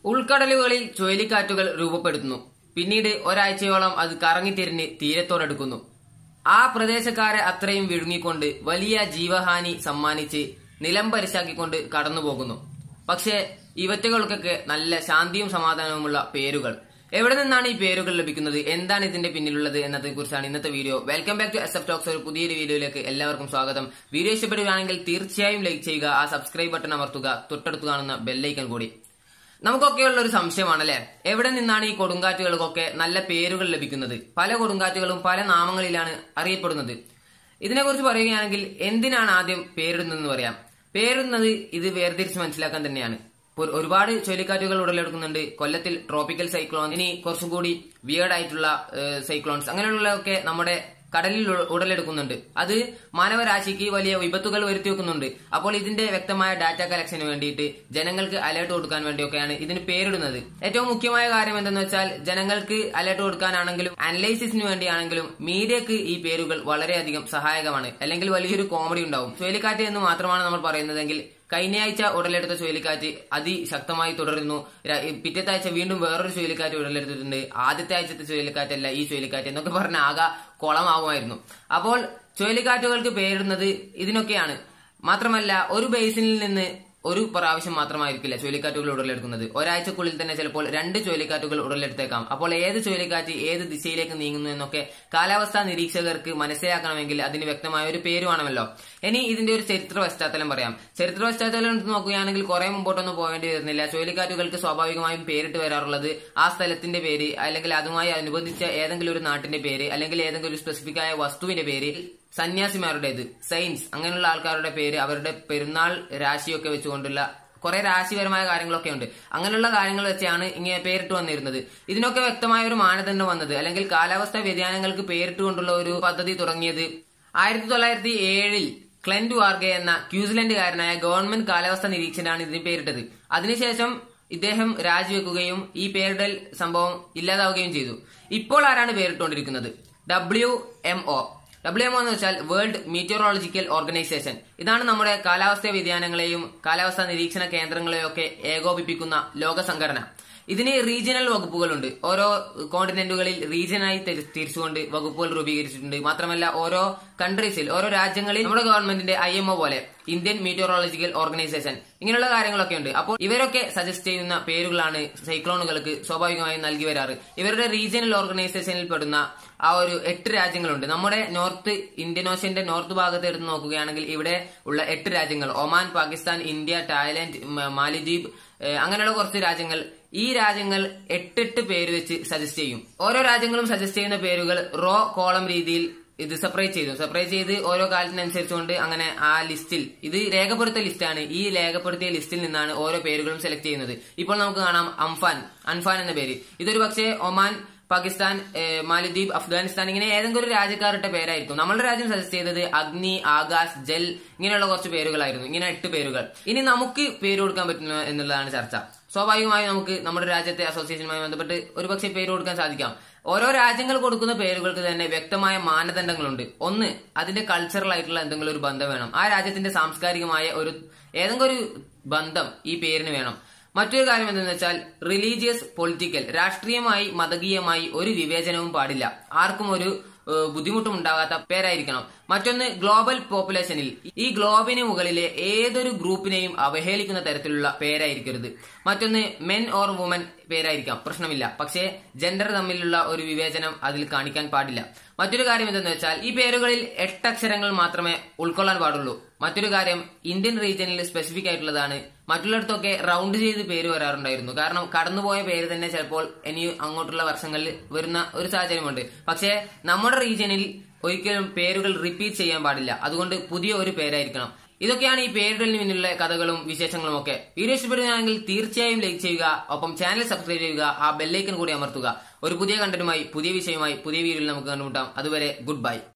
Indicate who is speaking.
Speaker 1: ഉൾക്കടലുകളിൽ ചുഴലിക്കാറ്റുകൾ രൂപപ്പെടുത്തുന്നു പിന്നീട് ഒരാഴ്ചയോളം അത് കറങ്ങിത്തിരിഞ്ഞ് തീരത്തോടടുക്കുന്നു ആ പ്രദേശക്കാരെ അത്രയും വിഴുങ്ങിക്കൊണ്ട് വലിയ ജീവഹാനി സമ്മാനിച്ച് നിലം പരിശാക്കിക്കൊണ്ട് കടന്നുപോകുന്നു പക്ഷേ ഇവറ്റകൾക്കൊക്കെ നല്ല ശാന്തിയും സമാധാനവുമുള്ള പേരുകൾ എവിടെ നിന്നാണ് ഈ പേരുകൾ ലഭിക്കുന്നത് എന്താണ് ഇതിന്റെ പിന്നിലുള്ളത് എന്നതിനെ കുറിച്ചാണ് ഇന്നത്തെ video welcome back to S F talks ഒരു പുതിയൊരു വീഡിയോയിലേക്ക് എല്ലാവർക്കും സ്വാഗതം വീഡിയോ ഇഷ്ടപ്പെടുകയാണെങ്കിൽ തീർച്ചയായും ലൈക്ക് ചെയ്യുക ആ സബ്സ്ക്രൈബ് ബട്ടൺ അമർത്തുക തൊട്ടടുത്ത് കാണുന്ന ബെല്ലൈക്കൺ കൂടി നമുക്കൊക്കെയുള്ള ഒരു സംശയമാണല്ലേ എവിടെ നിന്നാണ് ഈ കൊടുങ്കാറ്റുകൾക്കൊക്കെ നല്ല പേരുകൾ ലഭിക്കുന്നത് പല കൊടുങ്കാറ്റുകളും പല നാമങ്ങളിലാണ് അറിയപ്പെടുന്നത് ഇതിനെക്കുറിച്ച് പറയുകയാണെങ്കിൽ എന്തിനാണ് ആദ്യം പേരിടുന്നതെന്ന് പറയാം പേരിടുന്നത് ഇത് വേർതിരിച്ച് മനസ്സിലാക്കാൻ തന്നെയാണ് ഇപ്പോൾ ഒരുപാട് ചുഴലിക്കാറ്റുകൾ ഉടലെടുക്കുന്നുണ്ട് കൊല്ലത്തിൽ ട്രോപ്പിക്കൽ സൈക്ലോൺ ഇനി കുറച്ചുകൂടി വിയേർഡ് ആയിട്ടുള്ള സൈക്ലോൺസ് അങ്ങനെയുള്ളതൊക്കെ നമ്മുടെ കടലിൽ ഉ- ഉടലെടുക്കുന്നുണ്ട് അത് മാനവരാശിക്ക് വലിയ വിപത്തുകൾ വരുത്തി വെക്കുന്നുണ്ട് അപ്പോൾ ഇതിന്റെ വ്യക്തമായ ഡാറ്റ കളക്ഷന് വേണ്ടിയിട്ട് ജനങ്ങൾക്ക് അലേർട്ട് കൊടുക്കാൻ വേണ്ടിയൊക്കെയാണ് ഇതിന് പേരിടുന്നത് ഏറ്റവും മുഖ്യമായ കാര്യം എന്തെന്ന് വെച്ചാൽ ജനങ്ങൾക്ക് അലേർട്ട് കൊടുക്കാനാണെങ്കിലും അനലൈസിസിന് വേണ്ടിയാണെങ്കിലും മീഡിയക്ക് ഈ പേരുകൾ വളരെയധികം സഹായകമാണ് അല്ലെങ്കിൽ വലിയൊരു കോമഡി ഉണ്ടാവും ചുഴലിക്കാറ്റ് എന്ന് മാത്രമാണ് നമ്മൾ പറയുന്നതെങ്കിൽ കഴിഞ്ഞയാഴ്ച ഉടലെടുത്ത ചുഴലിക്കാറ്റ് അതിശക്തമായി തുടരുന്നു ര- പിറ്റത്തെ ആഴ്ച വീണ്ടും വേറൊരു ചുഴലിക്കാറ്റ് ഉടലെടുത്തിട്ടുണ്ട് ആദ്യത്തെ ആഴ്ചത്തെ ചുഴലിക്കാറ്റല്ല ഈ ചുഴലിക്കാറ്റ് എന്നൊക്കെ പറഞ്ഞ ആകെ കുളമാകുമായിരുന്നു അപ്പോൾ ചുഴലിക്കാറ്റുകൾക്ക് പേരിടുന്നത് ഇതിനൊക്കെയാണ് മാത്രമല്ല ഒരു ബേസിനിൽ നിന്ന് ഒരു പ്രാവശ്യം മാത്രമായിരിക്കില്ല ചുഴലിക്കാറ്റുകൾ ഉടലെടുക്കുന്നത് ഒരാഴ്ചക്കുള്ളിൽ തന്നെ ചിലപ്പോൾ രണ്ട് ചുഴലിക്കാറ്റുകൾ ഉടലെടുത്തേക്കാം അപ്പോൾ ഏത് ചുഴലിക്കാറ്റ് ഏത് ദിശയിലേക്ക് നീങ്ങുന്നു എന്നൊക്കെ കാലാവസ്ഥാ നിരീക്ഷകർക്ക് മനസ്സിലാക്കണമെങ്കിൽ അതിന് വ്യക്തമായ ഒരു പേര് വേണമല്ലോ ഇനി ഇതിന്റെ ഒരു ചരിത്ര പശ്ചാത്തലം പറയാം ചരിത്ര പശ്ചാത്തലം എടുത്ത് നോക്കുകയാണെങ്കിൽ കുറെ മുമ്പോട്ടൊന്നും പോകേണ്ടി വരുന്നില്ല ചുഴലിക്കാറ്റുകൾക്ക് സ്വാഭാവികമായും പേരിട്ട് വരാറുള്ളത് ആ സ്ഥലത്തിന്റെ പേര് അല്ലെങ്കിൽ അതുമായി അനുബന്ധിച്ച ഏതെങ്കിലും ഒരു നാട്ടിന്റെ പേര് അല്ലെങ്കിൽ ഏതെങ്കിലും ഒരു സ്പെസിഫിക് ആയ വസ്തുവിന്റെ പേര് സന്യാസിമാരുടേത് സയൻസ് അങ്ങനെയുള്ള ആൾക്കാരുടെ പേര് അവരുടെ പെരുന്നാൾ രാശിയൊക്കെ വെച്ചുകൊണ്ടുള്ള കുറെ രാശിപരമായ കാര്യങ്ങളൊക്കെ ഉണ്ട് അങ്ങനെയുള്ള കാര്യങ്ങൾ വെച്ചാണ് ഇങ്ങനെ പേരിട്ട് വന്നിരുന്നത് ഇതിനൊക്കെ വ്യക്തമായ ഒരു മാനദണ്ഡം വന്നത് അല്ലെങ്കിൽ കാലാവസ്ഥാ വ്യതിയാനങ്ങൾക്ക് പേരിട്ടുകൊണ്ടുള്ള ഒരു പദ്ധതി തുടങ്ങിയത് ആയിരത്തി തൊള്ളായിരത്തി ഏഴിൽ ക്ലെന്റ് വാർഗെ എന്ന ക്യൂസിലൻഡുകാരനായ ഗവൺമെന്റ് കാലാവസ്ഥാ നിരീക്ഷകനാണ് ഇതിന് പേരിട്ടത് അതിനുശേഷം ഇദ്ദേഹം രാജിവെക്കുകയും ഈ പേരിടൽ സംഭവം ഇല്ലാതാവുകയും ചെയ്തു ഇപ്പോൾ ആരാണ് പേരിട്ടുകൊണ്ടിരിക്കുന്നത് W M O W M എന്ന് വെച്ചാൽ വേൾഡ് മീറ്റോറോളജിക്കൽ ഓർഗനൈസേഷൻ ഇതാണ് നമ്മുടെ കാലാവസ്ഥാ വ്യതിയാനങ്ങളെയും കാലാവസ്ഥാ നിരീക്ഷണ കേന്ദ്രങ്ങളെയും ഒക്കെ ഏകോപിപ്പിക്കുന്ന ലോക സംഘടന ഇതിന് റീജിയണൽ വകുപ്പുകളുണ്ട് ഓരോ കോണ്ടിനെന്റുകളിൽ റീജിയനായി തിരി- തിരിച്ചുകൊണ്ട് വകുപ്പുകൾ രൂപീകരിച്ചിട്ടുണ്ട് മാത്രമല്ല ഓരോ കൺട്രീസിൽ ഓരോ രാജ്യങ്ങളിൽ നമ്മുടെ ഗവൺമെന്റിന്റെ ഐ എം ഒ പോലെ ഇന്ത്യൻ മീറ്റോറോളജിക്കൽ ഓർഗനൈസേഷൻ ഇങ്ങനെയുള്ള കാര്യങ്ങളൊക്കെ ഉണ്ട് അപ്പോൾ ഇവരൊക്കെ സജസ്റ്റ് ചെയ്യുന്ന പേരുകളാണ് സൈക്ലോണുകൾക്ക് സ്വാഭാവികമായും നൽകി വരാറ് ഇവരുടെ റീജിയണൽ ഓർഗനൈസേഷനിൽ പെടുന്ന ആ ഒരു എട്ട് രാജ്യങ്ങളുണ്ട് നമ്മുടെ നോർത്ത് ഇന്ത്യൻ ഓഷ്യന്റെ നോർത്ത് ഭാഗത്ത് എടുത്ത് നോക്കുകയാണെങ്കിൽ ഇവിടെ ഉള്ള എട്ട് രാജ്യങ്ങൾ ഒമാൻ പാകിസ്ഥാൻ ഇന്ത്യ തായ്ലാന്റ് മ- മാലിദ്വീപ് ഏഹ് അങ്ങനെയുള്ള കുറച്ച് രാജ്യങ്ങൾ ഈ രാജ്യങ്ങൾ എട്ടെട്ട് പേര് വെച്ച് സജസ്റ്റ് ചെയ്യും ഓരോ രാജ്യങ്ങളും സജസ്റ്റ് ചെയ്യുന്ന പേരുകൾ റോ കോളം രീതിയിൽ ഇത് സെപ്പറേറ്റ് ചെയ്തു സെപ്പറേറ്റ് ചെയ്ത് ഓരോ കാലത്തിനനുസരിച്ചുകൊണ്ട് അങ്ങനെ ആ ലിസ്റ്റിൽ ഇത് രേഖപ്പെടുത്തിയ ലിസ്റ്റാണ് ഈ രേഖപ്പെടുത്തിയ ലിസ്റ്റിൽ നിന്നാണ് ഓരോ പേരുകളും സെലക്ട് ചെയ്യുന്നത് ഇപ്പോൾ നമുക്ക് കാണാം അംഫാൻ അൻഫാൻ എന്ന പേര് ഇതൊരു പക്ഷേ ഒമാൻ പാകിസ്ഥാൻ ഏഹ് മാലിദ്വീപ് അഫ്ഗാനിസ്ഥാൻ ഇങ്ങനെ ഏതെങ്കിലും ഒരു രാജ്യക്കാരുടെ പേരായിരിക്കും നമ്മളുടെ രാജ്യം സജസ്റ്റ് ചെയ്തത് അഗ്നി ആകാശ് ജൽ ഇങ്ങനെയുള്ള കുറച്ച് പേരുകളായിരുന്നു ഇങ്ങനെ എട്ട് പേരുകൾ ഇനി നമുക്ക് പേര് കൊടുക്കാൻ പറ്റുന്ന എന്നുള്ളതാണ് ചർച്ച സ്വാഭാവികമായും നമുക്ക് നമ്മുടെ രാജ്യത്തെ അസോസിയേഷനുമായി ബന്ധപ്പെട്ട് ഒരുപക്ഷെ പേര് കൊടുക്കാൻ സാധിക്കാം ഓരോ രാജ്യങ്ങൾ കൊടുക്കുന്ന പേരുകൾക്ക് തന്നെ വ്യക്തമായ മാനദണ്ഡങ്ങളുണ്ട് ഒന്ന് അതിന്റെ കൾച്ചറൽ ആയിട്ടുള്ള എന്തെങ്കിലും ഒരു ബന്ധം വേണം ആ രാജ്യത്തിന്റെ സാംസ്കാരികമായ ഒരു ഏതെങ്കിലും ഒരു ബന്ധം ഈ പേരിന് വേണം മറ്റൊരു കാര്യം എന്തെന്ന് വെച്ചാൽ റിലീജിയസ് പൊളിറ്റിക്കൽ രാഷ്ട്രീയമായി മതകീയമായി ഒരു വിവേചനവും പാടില്ല ആർക്കും ഒരു ഏഹ്, ബുദ്ധിമുട്ടും ഉണ്ടാകാത്ത പേരായിരിക്കണം മറ്റൊന്ന് ഗ്ലോബൽ പോപ്പുലേഷനിൽ ഈ ഗ്ലോബിന് മുകളിലെ ഏതൊരു ഗ്രൂപ്പിനെയും അവഹേളിക്കുന്ന തരത്തിലുള്ള പേരായിരിക്കരുത് മറ്റൊന്ന് മെൻ ഓർ വുമൻ പേരായിരിക്കാം പ്രശ്നമില്ല പക്ഷേ ജെൻഡർ തമ്മിലുള്ള ഒരു വിവേചനം അതിൽ കാണിക്കാൻ പാടില്ല മറ്റൊരു കാര്യം എന്തെന്ന് വെച്ചാൽ ഈ പേരുകളിൽ എട്ടക്ഷരങ്ങൾ മാത്രമേ ഉൾക്കൊള്ളാൻ പാടുള്ളൂ മറ്റൊരു കാര്യം ഇന്ത്യൻ റീജിയനിൽ സ്പെസിഫിക് ആയിട്ടുള്ളതാണ് മറ്റുള്ളിടത്തൊക്കെ റൗണ്ട് ചെയ്ത് പേര് വരാറുണ്ടായിരുന്നു കാരണം കടന്നുപോയ പേര് തന്നെ ചിലപ്പോൾ ഇനി അങ്ങോട്ടുള്ള വർഷങ്ങളിൽ വരുന്ന ഒരു സാഹചര്യമുണ്ട് പക്ഷേ നമ്മുടെ റീജിയനിൽ ഒരിക്കലും പേരുകൾ റിപ്പീറ്റ് ചെയ്യാൻ പാടില്ല അതുകൊണ്ട് പുതിയ ഒരു പേരായിരിക്കണം ഇതൊക്കെയാണ് ഈ പേരിടലിന് പിന്നിലുള്ള കഥകളും വിശേഷങ്ങളും ഒക്കെ വീഡിയോ ഇഷ്ടപ്പെടുകയാണെങ്കിൽ തീർച്ചയായും ലൈക്ക് ചെയ്യുക ഒപ്പം ചാനൽ സബ്സ്ക്രൈബ് ചെയ്യുക ആ ബെല്ലൈക്കൻ കൂടി അമർത്തുക ഒരു പുതിയ കണ്ടന്റുമായി പുതിയ വിഷയമായി പുതിയ വീഡിയോയിൽ നമുക്ക് കണ്ടുമുട്ടാം അതുവരെ ഗുഡ് ബൈ